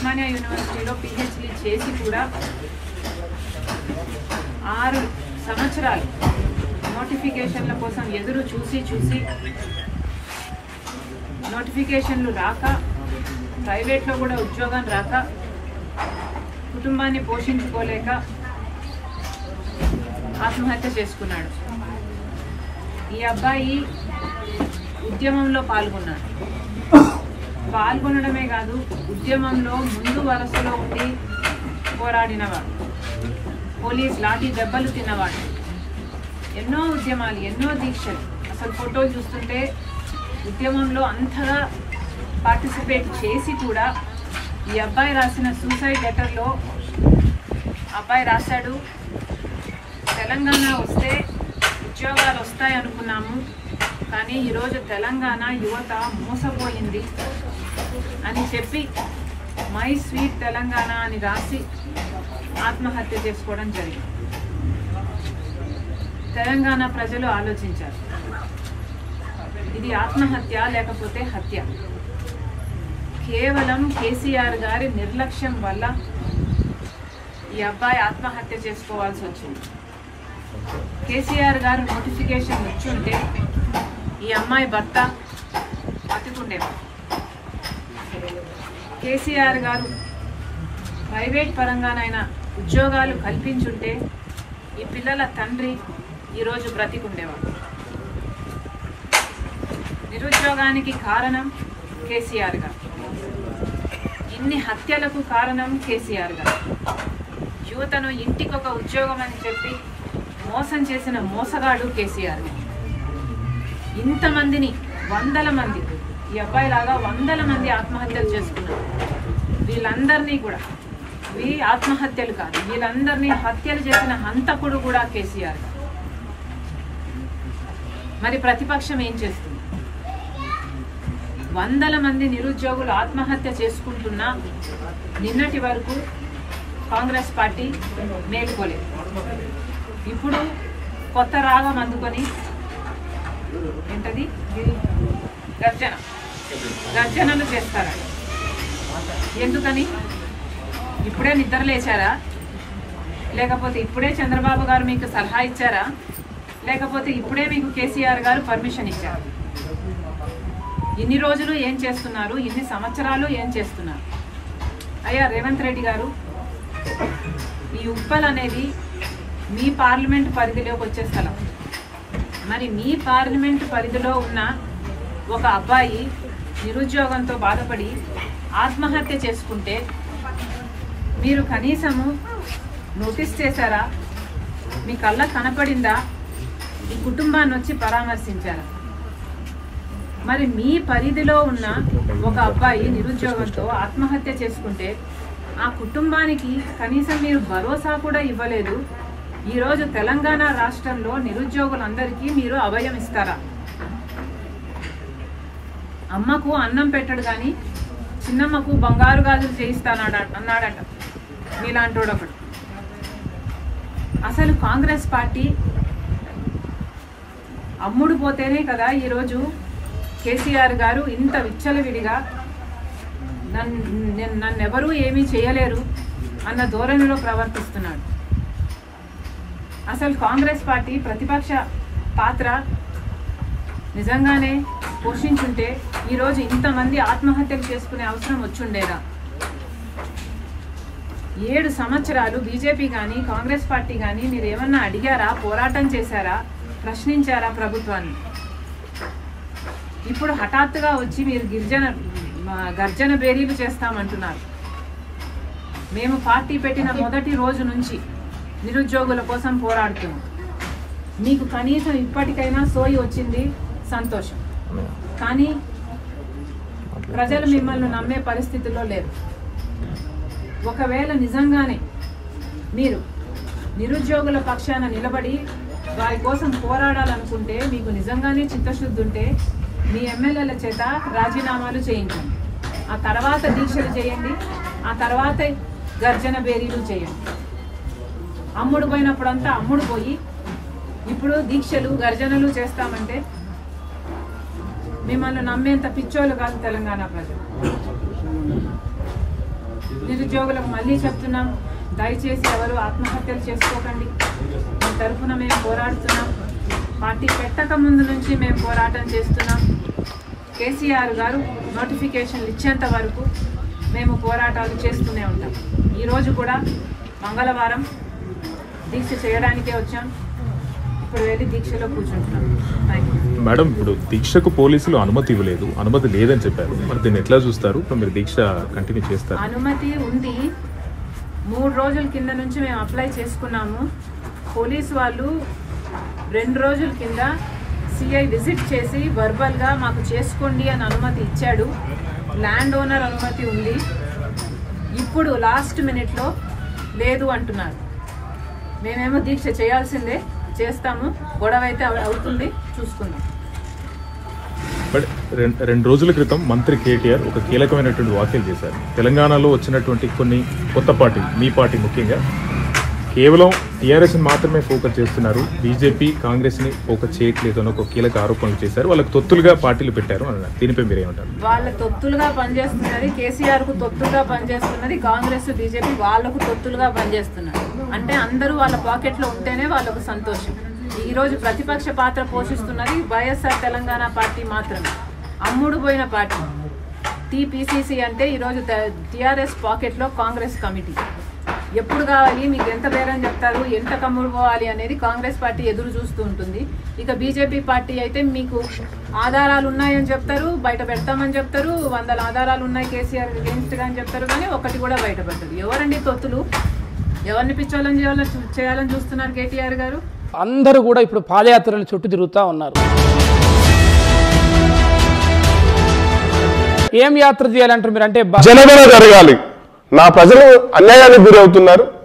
ఉస్మానియా యూనివర్సిటీలో పిహెచ్డి చేసి కూడా ఆరు సంవత్సరాలు నోటిఫికేషన్ల కోసం ఎదురు చూసి చూసి నోటిఫికేషన్లు రాక ప్రైవేట్లో కూడా ఉద్యోగం రాక కుటుంబాన్ని పోషించుకోలేక ఆత్మహత్య చేసుకున్నాడు ఈ అబ్బాయి ఉద్యమంలో పాల్గొన్నాడు పాల్గొనడమే కాదు ఉద్యమంలో ముందు వరుసలో ఉండి పోరాడినవాడు పోలీస్ లాఠీ దెబ్బలు తిన్నవాడు ఎన్నో ఉద్యమాలు ఎన్నో దీక్షలు అసలు ఫోటోలు చూస్తుంటే ఉద్యమంలో అంతగా పార్టిసిపేట్ చేసి కూడా ఈ అబ్బాయి రాసిన సూసైడ్ లెటర్లో అబ్బాయి రాశాడు తెలంగాణ వస్తే ఉద్యోగాలు వస్తాయి అనుకున్నాము కానీ ఈరోజు తెలంగాణ యువత మోసపోయింది అని చెప్పి మై స్వీట్ తెలంగాణ అని రాసి ఆత్మహత్య చేసుకోవడం జరిగింది తెలంగాణ ప్రజలు ఆలోచించారు ఇది ఆత్మహత్య లేకపోతే హత్య కేవలం కేసీఆర్ గారి నిర్లక్ష్యం వల్ల ఈ అబ్బాయి ఆత్మహత్య చేసుకోవాల్సి వచ్చింది కేసీఆర్ గారు నోటిఫికేషన్ ఇచ్చుంటే ఈ అమ్మాయి భర్త బతికుండేవాడు కేసీఆర్ గారు ప్రైవేట్ పరంగానైనా ఉద్యోగాలు కల్పించుంటే ఈ పిల్లల తండ్రి ఈరోజు బ్రతికుండేవాడు నిరుద్యోగానికి కారణం కేసీఆర్ గారు ఇన్ని హత్యలకు కారణం కేసీఆర్ గారు యువతను ఇంటికొక ఉద్యోగం అని చెప్పి మోసం చేసిన మోసగాడు కేసీఆర్ గారు ఇంతమందిని వందల మంది ఈ అబ్బాయి లాగా వందల మంది ఆత్మహత్యలు చేసుకున్నారు వీళ్ళందరినీ కూడా వీ ఆత్మహత్యలు కాదు వీళ్ళందరినీ హత్యలు చేసిన హంతకుడు కూడా కేసీఆర్ గారు మరి ప్రతిపక్షం ఏం చేస్తుంది వందల మంది నిరుద్యోగులు ఆత్మహత్య చేసుకుంటున్నా నిన్నటి వరకు కాంగ్రెస్ పార్టీ మేలుకోలేదు ఇప్పుడు కొత్త రాగం అందుకొని ఏంటది గర్జన గర్జనలు చేస్తారా ఎందుకని ఇప్పుడే నిద్ర లేచారా లేకపోతే ఇప్పుడే చంద్రబాబు గారు మీకు సలహా ఇచ్చారా లేకపోతే ఇప్పుడే మీకు కేసీఆర్ గారు పర్మిషన్ ఇచ్చారు ఇన్ని రోజులు ఏం చేస్తున్నారు ఇన్ని సంవత్సరాలు ఏం చేస్తున్నారు అయ్యా రేవంత్ రెడ్డి గారు ఈ ఉప్పల్ అనేది మీ పార్లమెంట్ పరిధిలోకి వచ్చే స్థలం మరి మీ పార్లమెంట్ పరిధిలో ఉన్న ఒక అబ్బాయి నిరుద్యోగంతో బాధపడి ఆత్మహత్య చేసుకుంటే మీరు కనీసము నోటీస్ చేశారా మీ కళ్ళ కనపడిందా ఈ కుటుంబాన్ని వచ్చి పరామర్శించారా మరి మీ పరిధిలో ఉన్న ఒక అబ్బాయి నిరుద్యోగంతో ఆత్మహత్య చేసుకుంటే ఆ కుటుంబానికి కనీసం మీరు భరోసా కూడా ఇవ్వలేదు ఈరోజు తెలంగాణ రాష్ట్రంలో నిరుద్యోగులందరికీ మీరు అభయం ఇస్తారా అమ్మకు అన్నం పెట్టడు కానీ చిన్నమ్మకు బంగారు గాజులు చేయిస్తానాడ అన్నాడట మీలాంటోడు ఒకడు అసలు కాంగ్రెస్ పార్టీ అమ్ముడు పోతేనే కదా ఈరోజు కేసీఆర్ గారు ఇంత విచ్చలవిడిగా నన్ను నన్నెవరూ ఏమీ చేయలేరు అన్న ధోరణిలో ప్రవర్తిస్తున్నాడు అసలు కాంగ్రెస్ పార్టీ ప్రతిపక్ష పాత్ర నిజంగానే పోషించుంటే ఈరోజు ఇంతమంది ఆత్మహత్యలు చేసుకునే అవసరం వచ్చుండేదా ఏడు సంవత్సరాలు బీజేపీ కానీ కాంగ్రెస్ పార్టీ కానీ మీరు ఏమన్నా అడిగారా పోరాటం చేశారా ప్రశ్నించారా ప్రభుత్వాన్ని ఇప్పుడు హఠాత్తుగా వచ్చి మీరు గిరిజన మా గర్జన బేరీలు చేస్తామంటున్నారు మేము పార్టీ పెట్టిన మొదటి రోజు నుంచి నిరుద్యోగుల కోసం పోరాడుతున్నాం మీకు కనీసం ఇప్పటికైనా సోయి వచ్చింది సంతోషం కానీ ప్రజలు మిమ్మల్ని నమ్మే పరిస్థితుల్లో లేరు ఒకవేళ నిజంగానే మీరు నిరుద్యోగుల పక్షాన నిలబడి వారి కోసం పోరాడాలనుకుంటే మీకు నిజంగానే చిత్తశుద్ధి ఉంటే మీ ఎమ్మెల్యేల చేత రాజీనామాలు చేయించండి ఆ తర్వాత దీక్షలు చేయండి ఆ తర్వాత గర్జన బేరీలు చేయండి అమ్ముడు పోయినప్పుడంతా అమ్ముడు పోయి ఇప్పుడు దీక్షలు గర్జనలు చేస్తామంటే మిమ్మల్ని నమ్మేంత పిచ్చోళ్ళు కాదు తెలంగాణ ప్రజలు నిరుద్యోగులకు మళ్ళీ చెప్తున్నాం దయచేసి ఎవరు ఆత్మహత్యలు చేసుకోకండి మీ తరఫున మేము పోరాడుతున్నాం పార్టీ పెట్టక ముందు నుంచి మేము పోరాటం చేస్తున్నాం కేసీఆర్ గారు నోటిఫికేషన్లు ఇచ్చేంత వరకు మేము పోరాటాలు చేస్తూనే ఉంటాం ఈరోజు కూడా మంగళవారం దీక్ష చేయడానికే వచ్చాం ఇప్పుడు వెళ్ళి దీక్షలో కూర్చుంటున్నాం థ్యాంక్ యూ మేడం ఇప్పుడు దీక్షకు పోలీసులు అనుమతి ఇవ్వలేదు అనుమతి లేదని చెప్పారు మరి దీన్ని ఎట్లా చూస్తారు ఇప్పుడు మీరు దీక్ష కంటిన్యూ చేస్తారు అనుమతి ఉంది మూడు రోజుల కింద నుంచి మేము అప్లై చేసుకున్నాము పోలీస్ వాళ్ళు రెండు రోజుల కింద సిఐ విజిట్ చేసి వర్బల్గా మాకు చేసుకోండి అని అనుమతి ఇచ్చాడు ల్యాండ్ ఓనర్ అనుమతి ఉంది ఇప్పుడు లాస్ట్ మినిట్లో లేదు అంటున్నారు మేమేమో దీక్ష చేయాల్సిందే చేస్తాము గొడవ అయితే అవ- అవుతుంది చూసుకుందాం బట్ రెం- రెండు రోజుల క్రితం మంత్రి కేటీఆర్ ఒక కీలకమైనటువంటి వ్యాఖ్యలు చేశారు తెలంగాణలో వచ్చినటువంటి కొన్ని కొత్త పార్టీ మీ పార్టీ ముఖ్యంగా కేవలం టీఆర్ఎస్ మాత్రమే ఫోకస్ చేస్తున్నారు బీజేపీ కాంగ్రెస్ ని ఫోకస్ చేయట్లేదు అని ఒక కీలక ఆరోపణలు చేశారు వాళ్ళకి తొత్తులుగా పార్టీలు పెట్టారు అని అన్నారు దీనిపై మీరేమంటారు వాళ్ళ తొత్తులుగా పనిచేస్తున్నది కేసీఆర్ కు తొత్తులుగా పనిచేస్తున్నది కాంగ్రెస్ బీజేపీ వాళ్ళకు తొత్తులుగా పనిచేస్తున్నారు అంటే అందరూ వాళ్ళ పాకెట్ లో ఉంటేనే వాళ్ళకు సంతోషం ఈ రోజు ప్రతిపక్ష పాత్ర పోషిస్తున్నది వైఎస్ఆర్ తెలంగాణ పార్టీ మాత్రమే అమ్ముడు పోయిన పార్టీ టీపీసీసీ అంటే ఈరోజు టీఆర్ఎస్ పాకెట్ లో కాంగ్రెస్ కమిటీ ఎప్పుడు కావాలి మీకు ఎంత బేరం చెప్తారు ఎంత కమ్ముడు పోవాలి అనేది కాంగ్రెస్ పార్టీ ఎదురు చూస్తూ ఉంటుంది ఇక బీజేపీ పార్టీ అయితే మీకు ఆధారాలు ఉన్నాయని చెప్తారు బయట పెడతామని చెప్తారు వందల ఆధారాలు ఉన్నాయి కేసీఆర్ అగేన్స్ట్ గా అని చెప్తారు కానీ ఒకటి కూడా బయటపడదు ఎవరండి తొత్తులు ఎవరిని పిచ్చోళ్ళని చేయాలని చూ- చేయాలని చూస్తున్నారు కేటీఆర్ గారు అందరూ కూడా ఇప్పుడు పాదయాత్రలు చుట్టూ తిరుగుతూ ఉన్నారు ఏం యాత్ర చేయాలంటారు మీరు అంటే బ- జనగణ జరగాలి నా ప్రజలు అన్యాయానికి గురి అవుతున్నారు